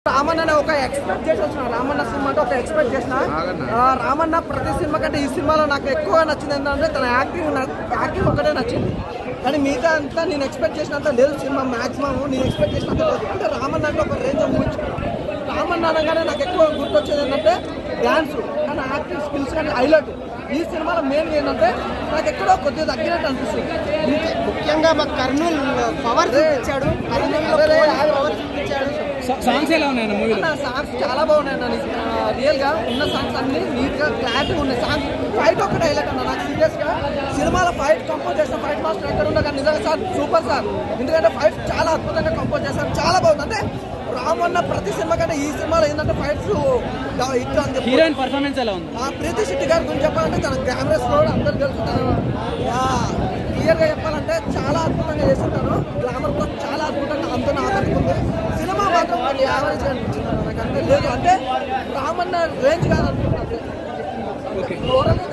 రామన్న అనే ఒక ఎక్స్పెక్ట్ చేసి వచ్చిన రామన్న సినిమా అంటే ఒక ఎక్స్పెక్ట్ చేసిన ఆ, రామన్న ప్రతి సినిమా కంటే ఈ సినిమాలో నాకు ఎక్కువగా నచ్చింది ఏంటంటే తన యాక్టింగ్ యాక్టింగ్ ఒకటే నచ్చింది కానీ మిగతా అంతా నేను ఎక్స్పెక్ట్ చేసినంత లేదు సినిమా మాక్సిమం నేను ఎక్స్పెక్ట్ చేసినంత లేదు అంటే రామన్న అంటే ఒక రేంజ్ ఊహించుకున్నాను రామన్న అనగానే నాకు ఎక్కువ గుర్తొచ్చేది ఏంటంటే డ్యాన్స్ కానీ యాక్టింగ్ స్కిల్స్ కానీ హైలైట్ ఈ సినిమాలో మెయిన్ ఏంటంటే నాకు ఎక్కడో కొద్దిగా తగ్గినట్టు అనిపిస్తుంది ముఖ్యంగా మా కర్నూలు పవర్ చూపించాడు కర్నూలులో అదే, పోలీస్ అదే. పవర్ చూపించాడు సాంగ్స్ ఎలా ఉన్నాయి మూవీలో నా సాంగ్స్ చాలా బాగున్నాయి అన్న రియల్ గా ఉన్న సాంగ్స్ అన్ని నీట్ గా క్లారిటీ ఉన్నాయి సాంగ్స్ ఫైట్ ఒకటి హైలైట్ అన్న నాకు సీరియస్ గా సినిమాలో ఫైట్ కంపోజ్ చేసిన ఫైట్ మాస్టర్ ఎక్కడ ఉన్నా కానీ నిజంగా సార్ సూపర్ సార్ ఎందుకంటే ఫైట్ చాలా అద్భుతంగా కంపోజ్ చేశారు చాలా బాగుంది అంటే రామన్న ప్రతి సినిమా కంటే ఈ సినిమాలో ఏంటంటే ఫైట్స్ హిట్ అని చెప్పి హీరోయిన్ పర్ఫార్మెన్స్ ఎలా ఉంది ఆ ప్రీతి శెట్టి గారి గురించి చెప్పాలంటే తన కెమెరాస్ లో అందరు తెలుసు తను క్లియర్ గా చెప్పాలంటే చాలా అద్భుతంగా చేస్తుంటాను గ్లామర్ తో చాలా అద్భుతంగా అంత ఆకట్టుకుంది సినిమా మాత్రం కొంచెం యావరేజ్ అనిపించింది అన్న. నాకు అంతే లేదు అంటే రామన్న రేంజ్ కాదనుకుంటున్నాను ఓకే ఓవరాల్